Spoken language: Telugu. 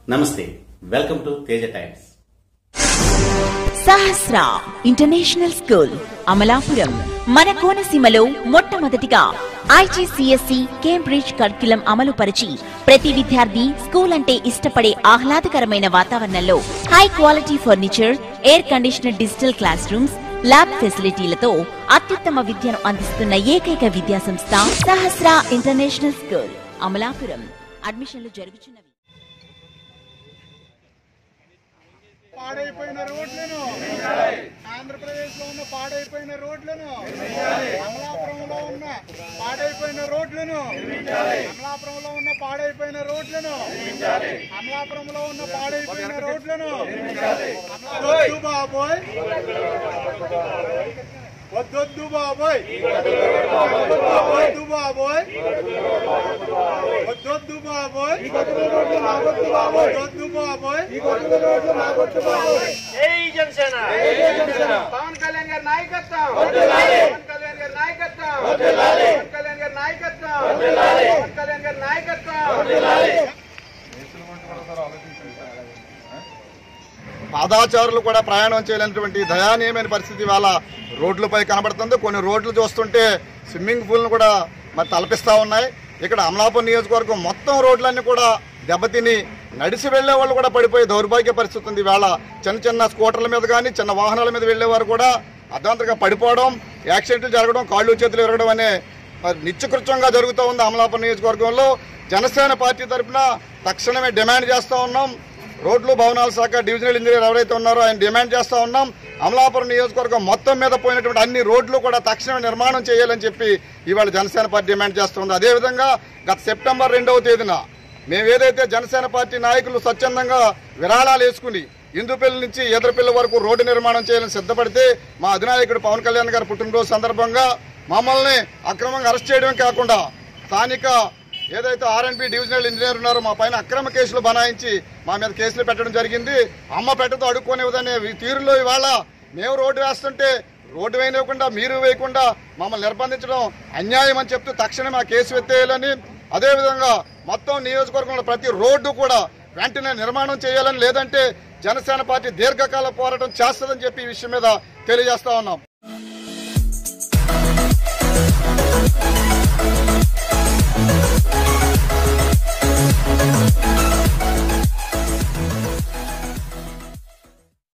నమస్తే welcome to Teja Times Sahasra international school Amalapuram మన కోనసీమలో మొట్టమొదటిగా ఐజీసీఎస్సి కేంబ్రిడ్జ్ కరిక్యులం అమలు పరిచి ప్రతి విద్యార్థి స్కూల్ అంటే ఇష్టపడే ఆహ్లాదకరమైన వాతావరణంలో high quality furniture air conditioner digital class rooms lab ఫెసిలిటీలతో అత్యుత్తమ విద్యను అందిస్తున్న ఏకైక విద్యా సంస్థ సహస్ర ఇంటర్నేషనల్ స్కూల్ అమలాపురం అడ్మిషన్లు జరుగుతున్నవి పాడైపోయిన రోడ్లను ఆంధ్రప్రదేశ్ లో ఉన్న పాడైపోయిన రోడ్లను అమలాపురంలో ఉన్న పాడైపోయిన రోడ్లను అమలాపురంలో ఉన్న పాడైపోయిన రోడ్లను అమలాపురంలో ఉన్న పాడైపోయిన రోడ్లను వద్దు బాబోయ్ వద్దొద్దు బాబోయ్ వద్దు బాబోయ్ వద్దొద్దు బాబోయ్ వద్దొద్దు బాబోయ్ జై జనసేన పవన్ కళ్యాణ్ గారి నాయకత్వం పవన్ కళ్యాణ్ గారి నాయకత్వం పవన్ కళ్యాణ్ గారి నాయకత్వం పవన్ కళ్యాణ్ గారి నాయకత్వం పాదాచారులు కూడా ప్రయాణం చేయలేనటువంటి దయానీయమైన పరిస్థితి ఇవాళ రోడ్లపై కనబడుతుంది కొన్ని రోడ్లు చూస్తుంటే స్విమ్మింగ్ పూల్ను కూడా మరి తలపిస్తూ ఉన్నాయి ఇక్కడ అమలాపురం నియోజకవర్గం మొత్తం రోడ్లన్నీ కూడా దెబ్బతిని నడిచి వెళ్లే వాళ్ళు కూడా పడిపోయే దౌర్భాగ్య పరిస్థితి ఉంది ఇవాళ చిన్న చిన్న స్కూటర్ల మీద కానీ చిన్న వాహనాల మీద వెళ్లేవారు కూడా అర్ధాంతరంగా పడిపోవడం యాక్సిడెంట్లు జరగడం కాళ్ళు చేతులు ఎరగడం అనే మరి నిత్యకృత్యంగా జరుగుతూ ఉంది అమలాపురం నియోజకవర్గంలో జనసేన పార్టీ తరఫున తక్షణమే డిమాండ్ చేస్తూ ఉన్నాం రోడ్లు భవనాల శాఖ డివిజనల్ ఇంజనీర్ ఎవరైతే ఉన్నారో ఆయన డిమాండ్ చేస్తూ ఉన్నాం అమలాపురం నియోజకవర్గం మొత్తం మీద పోయినటువంటి అన్ని రోడ్లు కూడా తక్షణమే నిర్మాణం చేయాలని చెప్పి ఇవాళ జనసేన పార్టీ డిమాండ్ చేస్తుంది అదేవిధంగా గత సెప్టెంబర్ రెండవ తేదీన మేము ఏదైతే జనసేన పార్టీ నాయకులు స్వచ్ఛందంగా విరాళాలు వేసుకుని ఇందుపల్లి నుంచి ఎదురుపల్లి వరకు రోడ్డు నిర్మాణం చేయాలని సిద్ధపడితే మా అధినాయకుడు పవన్ కళ్యాణ్ గారి పుట్టినరోజు సందర్భంగా మమ్మల్ని అక్రమంగా అరెస్ట్ చేయడమే కాకుండా స్థానిక ఏదైతే ఆర్ఎన్బి డివిజనల్ ఇంజనీర్ ఉన్నారో మా పైన అక్రమ కేసులు బనాయించి మా మీద కేసులు పెట్టడం జరిగింది అమ్మ పెట్టతో అడుక్కోనివ్వదనే ఈ తీరులో ఇవాళ మేము రోడ్డు వేస్తుంటే రోడ్డు వేయనివ్వకుండా మీరు వేయకుండా మమ్మల్ని నిర్బంధించడం అన్యాయం అని చెప్తూ తక్షణమే ఆ కేసు ఎత్తేయాలని అదేవిధంగా మొత్తం నియోజకవర్గంలో ప్రతి రోడ్డు కూడా వెంటనే నిర్మాణం చేయాలని లేదంటే జనసేన పార్టీ దీర్ఘకాల పోరాటం చేస్తుందని చెప్పి ఈ విషయం మీద తెలియజేస్తా ఉన్నాం Thank